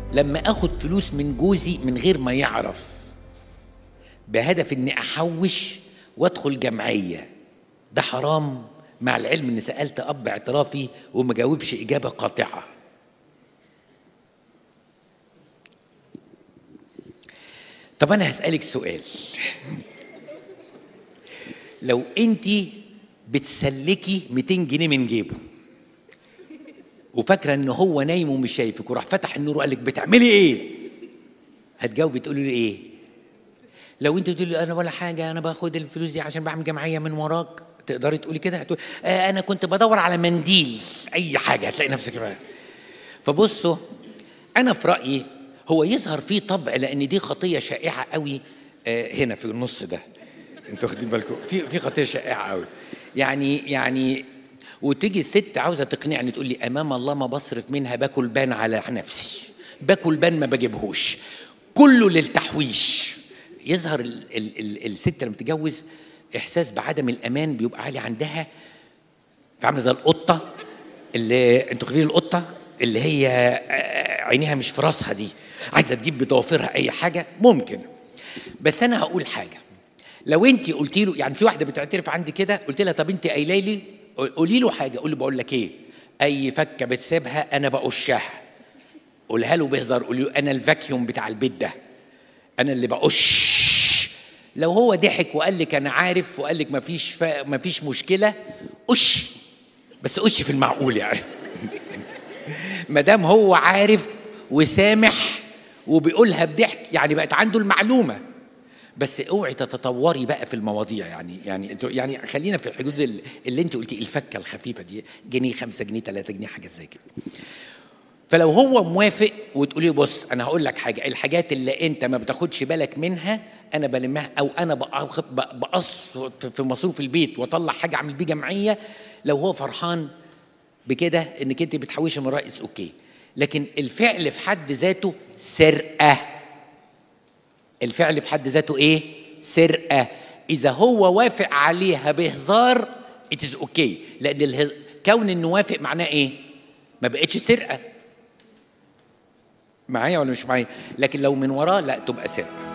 لما اخد فلوس من جوزي من غير ما يعرف بهدف اني احوش وادخل جمعيه ده حرام مع العلم اني سالت اب اعترافي وما جاوبش اجابه قاطعه طب انا هسالك سؤال لو انت بتسلكي 200 جنيه من جيبه وفاكره ان هو نايم ومش شايفك وراح فتح النور وقال لك بتعملي ايه هتجاوبي تقولي له ايه لو انت تقولي له انا ولا حاجه انا باخد الفلوس دي عشان بعمل جمعيه من وراك تقدري تقولي كده هتقولي آه انا كنت بدور على منديل اي حاجه هتلاقي نفسك بقى فبصوا انا في رايي هو يظهر فيه طبع لان دي خطيه شائعه قوي آه هنا في النص ده انتوا واخدين بالكم في في خطيه شائعه قوي يعني يعني وتيجي الست عاوزه تقنعني تقول لي امام الله ما بصرف منها باكل بان على نفسي باكل بان ما بجيبهوش كله للتحويش يظهر ال ال ال الست لما تتجوز احساس بعدم الامان بيبقى عالي عندها عامله زي القطه اللي انتوا فاكرين القطه اللي هي عينيها مش في راسها دي عايزه تجيب بضوافرها اي حاجه ممكن بس انا هقول حاجه لو انت قلتي له يعني في واحده بتعترف عندي كده قلت لها طب انت قايله لي قولي له حاجه قول له بقول لك ايه اي فكه بتسيبها انا بقشها قولها له بهزر قولي له انا الفاكيوم بتاع البيت ده انا اللي بقش لو هو ضحك وقال لك انا عارف وقال لك مفيش فا... مفيش مشكله قش بس قش في المعقول يعني ما دام هو عارف وسامح وبيقولها بضحك يعني بقت عنده المعلومه بس اوعي تتطوري بقى في المواضيع يعني يعني انتوا يعني خلينا في الحدود اللي انت قلتي الفكه الخفيفه دي جنيه خمسة جنيه ثلاثة جنيه حاجه زي كده فلو هو موافق وتقولي بص انا هقول لك حاجه الحاجات اللي انت ما بتاخدش بالك منها انا بلمها او انا بقص في مصروف البيت واطلع حاجه اعمل بيه جمعيه لو هو فرحان بكده انك انت بتحوشي من رئيس اوكي لكن الفعل في حد ذاته سرقه الفعل في حد ذاته ايه سرقه اذا هو وافق عليها بهزار اتس اوكي okay. لان الهز... كون انه وافق معناه ايه ما بقتش سرقه معايا ولا مش معايا لكن لو من وراه لا تبقى سرقه